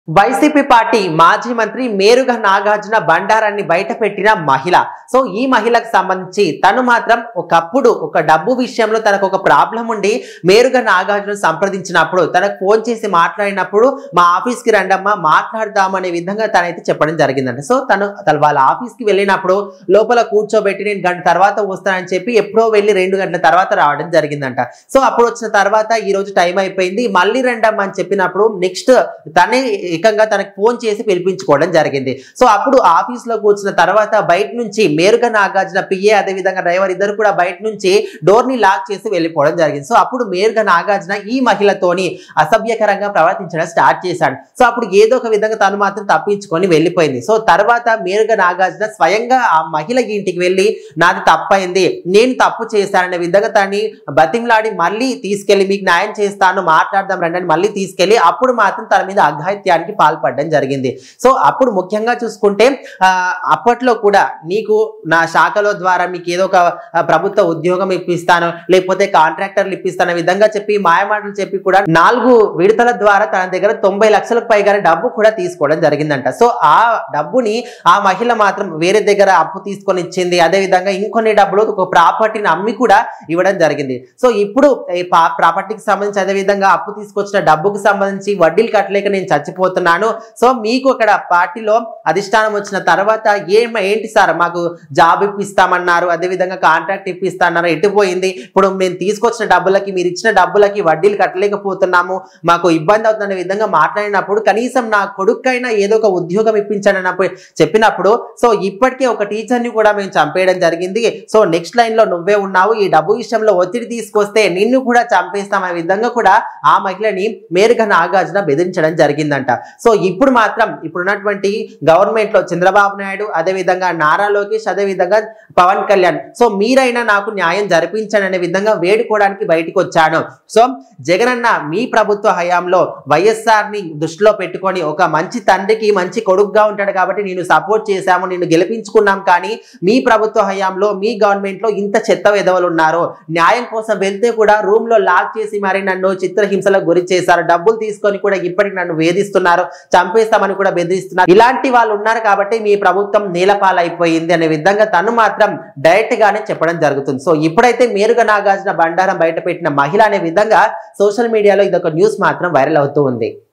YCP party మాజీ మంత్రి మేరుగ నాగార్జున బండారాన్ని బయట పెట్టిన మహిళ సో ఈ మహిళకు సంబంధించి తను మాత్రం ఒకప్పుడు ఒక డబ్బు విషయంలో తనకు ఒక ప్రాబ్లం ఉండి మేరుగ నాగార్జున సంప్రదించినప్పుడు తనకు ఫోన్ చేసి మాట్లాడినప్పుడు మా ఆఫీస్కి రండమ్మా మాట్లాడదాం అనే విధంగా తనైతే చెప్పడం జరిగిందంట సో తను తను వాళ్ళ ఆఫీస్కి వెళ్ళినప్పుడు లోపల కూర్చోబెట్టి నేను గంట తర్వాత వస్తానని చెప్పి ఎప్పుడో వెళ్ళి రెండు గంటల తర్వాత రావడం జరిగిందంట సో అప్పుడు వచ్చిన తర్వాత ఈ రోజు టైం అయిపోయింది మళ్ళీ రండమ్మా అని చెప్పినప్పుడు నెక్స్ట్ తనే ఏకంగా తనకు ఫోన్ చేసి పిలిపించుకోవడం జరిగింది సో అప్పుడు ఆఫీస్ లో కూర్చున్న తర్వాత బయట నుంచి మేరుగా నాగార్జున పిఏ అదే విధంగా డ్రైవర్ ఇద్దరు కూడా బయట నుంచి డోర్ ని లాక్ చేసి వెళ్ళిపోవడం జరిగింది సో అప్పుడు మేరుగా నాగార్జున ఈ మహిళతోని అసభ్యకరంగా ప్రవర్తించడం స్టార్ట్ చేశాడు సో అప్పుడు ఏదో ఒక విధంగా తను మాత్రం తప్పించుకొని వెళ్ళిపోయింది సో తర్వాత మేరుగా నాగార్జున స్వయంగా ఆ మహిళ ఇంటికి వెళ్ళి నాది తప్పైంది నేను తప్పు చేశాననే విధంగా తన్ని బతిమలాడి మళ్ళీ తీసుకెళ్లి మీకు న్యాయం చేస్తాను మాట్లాడదాం రండి అని మళ్ళీ తీసుకెళ్లి అప్పుడు మాత్రం తన మీద అఘాయిత్యానికి పాల్పడడం జరిగింది సో అప్పుడు ముఖ్యంగా చూసుకుంటే ఆ, అప్పట్లో కూడా నీకు నా శాఖలో ద్వారా మీకు ఏదో ఒక ఆ, ప్రభుత్వ ఉద్యోగం ఇప్పిస్తాను లేకపోతే కాంట్రాక్టర్లు ఇప్పిస్తాను విధంగా చెప్పి మాయమాటలు చెప్పి కూడా నాలుగు విడతల ద్వారా తన దగ్గర తొంభై లక్షలకు పైగా డబ్బు కూడా తీసుకోవడం జరిగిందంట సో ఆ డబ్బుని ఆ మహిళ మాత్రం వేరే దగ్గర అప్పు తీసుకొని ఇచ్చింది అదే విధంగా ఇంకొన్ని డబ్బులు ఒక ప్రాపర్టీని అమ్మి కూడా ఇవ్వడం జరిగింది సో ఇప్పుడు ఈ పా- ప్రాపర్టీకి సంబంధించి అదే విధంగా అప్పు తీసుకొచ్చిన డబ్బుకు సంబంధించి వడ్డీలు కట్టలేక నేను చచ్చిపోతున్నాను సో మీకు అక్కడ పార్టీలో అధిష్టానం వచ్చిన తర్వాత ఏం ఏంటి సార్ మాకు జాబ్ ఇప్పిస్తామన్నారు అదే విధంగా కాంట్రాక్ట్ ఇప్పిస్తామన్నారు ఎటుపోయింది ఇప్పుడు మేము తీసుకొచ్చిన డబ్బులకి మీరు ఇచ్చిన డబ్బులకి వడ్డీలు కట్టలేకపోతున్నాము మాకు ఇబ్బంది అవుతున్న విధంగా మాట్లాడినప్పుడు కనీసం నా కొడుకైనా ఏదో ఒక ఉద్యోగం ఇప్పించండి అన్నప్పుడు చెప్పినప్పుడు సో ఇప్పటికే ఒక టీచర్ని కూడా మేము చంపేయడం జరిగింది సో నెక్స్ట్ లైన్ లో నువ్వే ఉన్నావు ఈ డబ్బు విషయంలో ఒత్తిడి తీసుకొస్తే నిన్ను కూడా చంపేస్తాం అనే విధంగా కూడా ఆ మహిళని మేరుగా నాగార్జున బెదిరించడం జరిగిందంట సో ఇప్పుడు మాత్రం ఇప్పుడున్నటువంటి గవర్నమెంట్ లో చంద్రబాబు నాయుడు అదే విధంగా నారా లోకేష్ అదే విధంగా పవన్ కళ్యాణ్ సో మీరైనా నాకు న్యాయం జరిపించండి అనే విధంగా వేడుకోవడానికి బయటకు వచ్చాను సో జగనన్న మీ ప్రభుత్వ హయాంలో వైఎస్ఆర్ ని దృష్టిలో పెట్టుకొని ఒక మంచి తండ్రికి మంచి కొడుకుగా ఉంటాడు కాబట్టి నేను సపోర్ట్ చేశాము నేను గెలిపించుకున్నాం కానీ మీ ప్రభుత్వ హయాంలో మీ గవర్నమెంట్ లో ఇంత చెత్త విధవలు ఉన్నారు న్యాయం కోసం వెళ్తే కూడా రూమ్ లో లాక్ చేసి మరి నన్ను చిత్రహింసలకు గురి చేశారు డబ్బులు తీసుకొని కూడా ఇప్పటికి నన్ను వేధిస్తున్నారు చంపేస్తామని కూడా బెదిరిస్తున్నారు ఇలాంటి వాళ్ళు ఉన్నారు కాబట్టి మీ ప్రభుత్వం నీలపాలైపోయింది అనే విధంగా తను మాత్రం డైరెక్ట్ గానే చెప్పడం జరుగుతుంది సో ఇప్పుడైతే మేరుగా నాగార్జున బండారం బయట పెట్టిన మహిళ అనే విధంగా సోషల్ మీడియాలో ఇదొక న్యూస్ మాత్రం వైరల్ అవుతూ ఉంది